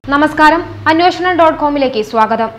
നമസ്കാരം അന്വേഷണം ഡോട്ട് കോമിലേക്ക് സ്വാഗതം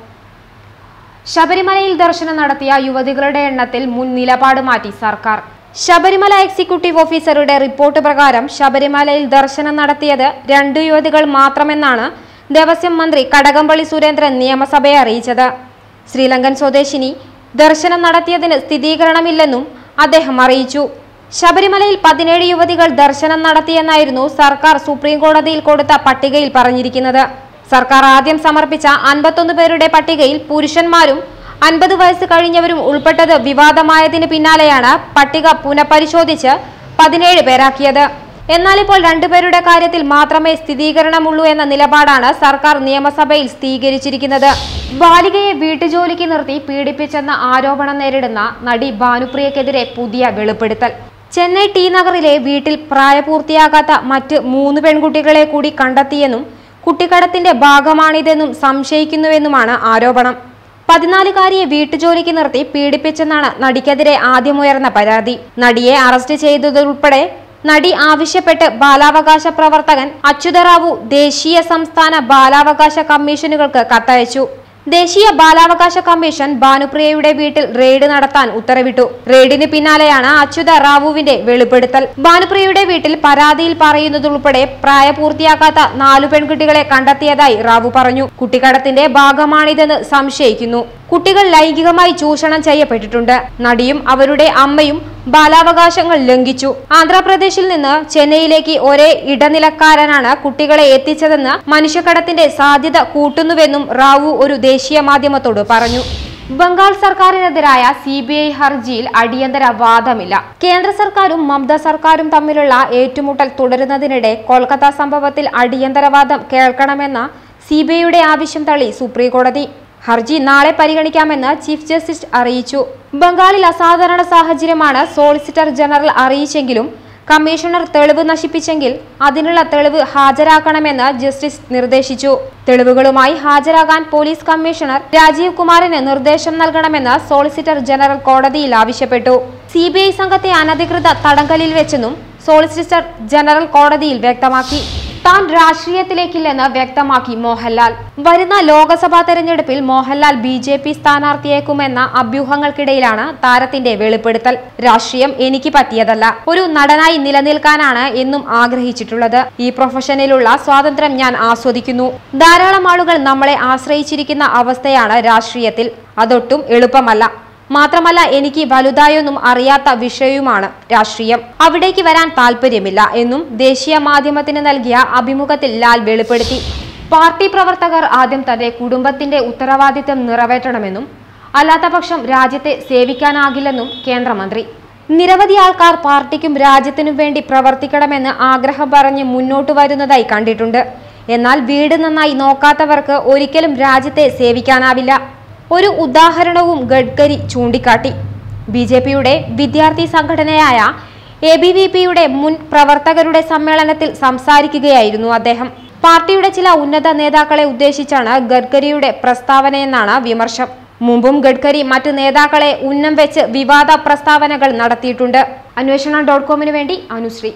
ശബരിമലയിൽ ദർശനം നടത്തിയ യുവതികളുടെ എണ്ണത്തിൽ മുൻ നിലപാട് മാറ്റി സർക്കാർ ശബരിമല എക്സിക്യൂട്ടീവ് ഓഫീസറുടെ റിപ്പോർട്ട് പ്രകാരം ശബരിമലയിൽ ദർശനം നടത്തിയത് രണ്ട് യുവതികൾ മാത്രമെന്നാണ് ദേവസ്വം മന്ത്രി കടകംപള്ളി സുരേന്ദ്രൻ നിയമസഭയെ അറിയിച്ചത് ശ്രീലങ്കൻ സ്വദേശിനി ദർശനം നടത്തിയതിന് സ്ഥിരീകരണമില്ലെന്നും അദ്ദേഹം അറിയിച്ചു ശബരിമലയിൽ പതിനേഴ് യുവതികൾ ദർശനം നടത്തിയെന്നായിരുന്നു സർക്കാർ സുപ്രീം കോടതിയിൽ കൊടുത്ത പട്ടികയിൽ പറഞ്ഞിരിക്കുന്നത് സർക്കാർ ആദ്യം സമർപ്പിച്ച അൻപത്തൊന്ന് പേരുടെ പട്ടികയിൽ പുരുഷന്മാരും അൻപത് വയസ്സ് കഴിഞ്ഞവരും ഉൾപ്പെട്ടത് വിവാദമായതിന് പിന്നാലെയാണ് പട്ടിക പുനഃപരിശോധിച്ച് പതിനേഴ് പേരാക്കിയത് എന്നാൽ ഇപ്പോൾ രണ്ടുപേരുടെ കാര്യത്തിൽ മാത്രമേ സ്ഥിരീകരണമുള്ളൂ എന്ന നിലപാടാണ് സർക്കാർ നിയമസഭയിൽ സ്ഥിരീകരിച്ചിരിക്കുന്നത് ബാലികയെ വീട്ടുജോലിക്ക് നിർത്തി പീഡിപ്പിച്ചെന്ന ആരോപണം നേരിടുന്ന നടി ഭാനുപ്രിയക്കെതിരെ പുതിയ വെളിപ്പെടുത്തൽ ചെന്നൈ ടി നഗറിലെ വീട്ടിൽ പ്രായപൂർത്തിയാകാത്ത മറ്റ് മൂന്ന് പെൺകുട്ടികളെ കൂടി കണ്ടെത്തിയെന്നും കുട്ടിക്കടത്തിന്റെ ഭാഗമാണിതെന്നും സംശയിക്കുന്നുവെന്നുമാണ് ആരോപണം പതിനാലുകാരിയെ വീട്ടുജോലിക്ക് നിർത്തി പീഡിപ്പിച്ചെന്നാണ് നടിക്കെതിരെ ആദ്യമുയർന്ന പരാതി നടിയെ അറസ്റ്റ് ചെയ്തതുൾപ്പെടെ നടി ആവശ്യപ്പെട്ട് ബാലാവകാശ പ്രവർത്തകൻ അച്യുതറാവു ദേശീയ സംസ്ഥാന ബാലാവകാശ കമ്മീഷനുകൾക്ക് കത്തയച്ചു ദേശീയ ബാലാവകാശ കമ്മീഷൻ ഭാനുപ്രിയയുടെ വീട്ടിൽ റെയ്ഡ് നടത്താൻ ഉത്തരവിട്ടു റെയ്ഡിന് പിന്നാലെയാണ് അച്യുത റാവുവിന്റെ വെളിപ്പെടുത്തൽ ഭാനുപ്രിയയുടെ വീട്ടിൽ പരാതിയിൽ പറയുന്നതുൾപ്പെടെ പ്രായപൂർത്തിയാക്കാത്ത നാലു പെൺകുട്ടികളെ കണ്ടെത്തിയതായി റാവു പറഞ്ഞു കുട്ടിക്കടത്തിന്റെ ഭാഗമാണിതെന്ന് സംശയിക്കുന്നു കുട്ടികൾ ലൈംഗികമായി ചൂഷണം ചെയ്യപ്പെട്ടിട്ടുണ്ട് നടിയും അവരുടെ അമ്മയും ബാലാവകാശങ്ങൾ ലംഘിച്ചു ആന്ധ്രാപ്രദേശിൽ നിന്ന് ചെന്നൈയിലേക്ക് ഒരേ ഇടനിലക്കാരനാണ് കുട്ടികളെ എത്തിച്ചതെന്ന് മനുഷ്യക്കടത്തിന്റെ സാധ്യത കൂട്ടുന്നുവെന്നും റാവു ഒരു ദേശീയ മാധ്യമത്തോട് പറഞ്ഞു ബംഗാൾ സർക്കാരിനെതിരായ സി ബി ഐ ഹർജിയിൽ അടിയന്തര വാദമില്ല കേന്ദ്ര സർക്കാരും മമത സർക്കാരും തമ്മിലുള്ള ഏറ്റുമുട്ടൽ തുടരുന്നതിനിടെ കൊൽക്കത്ത സംഭവത്തിൽ അടിയന്തരവാദം കേൾക്കണമെന്ന സി ബി ഐയുടെ ആവശ്യം തള്ളി സുപ്രീംകോടതി ഹർജി നാളെ പരിഗണിക്കാമെന്ന് ചീഫ് ജസ്റ്റിസ് അറിയിച്ചു ബംഗാളിൽ അസാധാരണ സാഹചര്യമാണ് സോളിസിറ്റർ ജനറൽ അറിയിച്ചെങ്കിലും കമ്മീഷണർ തെളിവ് നശിപ്പിച്ചെങ്കിൽ അതിനുള്ള തെളിവ് ഹാജരാക്കണമെന്ന് ജസ്റ്റിസ് നിർദ്ദേശിച്ചു തെളിവുകളുമായി ഹാജരാകാൻ പോലീസ് കമ്മീഷണർ രാജീവ് കുമാറിന് നിർദ്ദേശം നൽകണമെന്ന് സോളിസിറ്റർ ജനറൽ കോടതിയിൽ ആവശ്യപ്പെട്ടു സി സംഘത്തെ അനധികൃത തടങ്കലിൽ വെച്ചെന്നും സോളിസിറ്റർ ജനറൽ കോടതിയിൽ വ്യക്തമാക്കി താൻ രാഷ്ട്രീയത്തിലേക്കില്ലെന്ന് വ്യക്തമാക്കി മോഹൻലാൽ വരുന്ന ലോക്സഭാ തെരഞ്ഞെടുപ്പിൽ മോഹൻലാൽ ബി ജെ പി സ്ഥാനാർത്ഥിയേക്കുമെന്ന അഭ്യൂഹങ്ങൾക്കിടയിലാണ് താരത്തിന്റെ വെളിപ്പെടുത്തൽ രാഷ്ട്രീയം എനിക്ക് പറ്റിയതല്ല ഒരു നടനായി നിലനിൽക്കാനാണ് എന്നും ആഗ്രഹിച്ചിട്ടുള്ളത് ഈ പ്രൊഫഷനിലുള്ള സ്വാതന്ത്ര്യം ഞാൻ ആസ്വദിക്കുന്നു ധാരാളം ആളുകൾ നമ്മളെ ആശ്രയിച്ചിരിക്കുന്ന അവസ്ഥയാണ് രാഷ്ട്രീയത്തിൽ അതൊട്ടും എളുപ്പമല്ല മാത്രമല്ല എനിക്ക് വലുതായൊന്നും അറിയാത്ത വിഷയവുമാണ് രാഷ്ട്രീയം അവിടേക്ക് വരാൻ താല്പര്യമില്ല എന്നും ദേശീയ മാധ്യമത്തിന് നൽകിയ അഭിമുഖത്തിൽ ലാൽ വെളിപ്പെടുത്തി പാർട്ടി പ്രവർത്തകർ ആദ്യം തന്റെ കുടുംബത്തിന്റെ ഉത്തരവാദിത്തം നിറവേറ്റണമെന്നും അല്ലാത്തപക്ഷം രാജ്യത്തെ സേവിക്കാനാകില്ലെന്നും കേന്ദ്രമന്ത്രി നിരവധി ആൾക്കാർ പാർട്ടിക്കും രാജ്യത്തിനും വേണ്ടി പ്രവർത്തിക്കണമെന്ന് ആഗ്രഹം പറഞ്ഞ് മുന്നോട്ട് വരുന്നതായി കണ്ടിട്ടുണ്ട് എന്നാൽ വീട് നന്നായി നോക്കാത്തവർക്ക് ഒരിക്കലും രാജ്യത്തെ സേവിക്കാനാവില്ല ഒരു ഉദാഹരണവും ഗഡ്കരി ചൂണ്ടിക്കാട്ടി ബി ജെ പിയുടെ വിദ്യാർത്ഥി സംഘടനയായ എ ബി വി പിയുടെ മുൻ പ്രവർത്തകരുടെ സമ്മേളനത്തിൽ സംസാരിക്കുകയായിരുന്നു അദ്ദേഹം പാർട്ടിയുടെ ചില ഉന്നത നേതാക്കളെ ഉദ്ദേശിച്ചാണ് ഗഡ്കരിയുടെ പ്രസ്താവനയെന്നാണ് വിമർശം മുമ്പും ഗഡ്കരി മറ്റ് നേതാക്കളെ ഉന്നം വെച്ച് വിവാദ പ്രസ്താവനകൾ നടത്തിയിട്ടുണ്ട് അന്വേഷണം ഡോട്ട് കോമിന് വേണ്ടി Anusree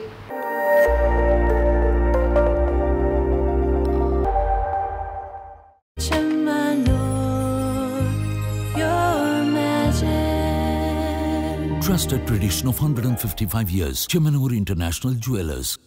Trusted tradition of 155 years. Chemanur International Jewelers.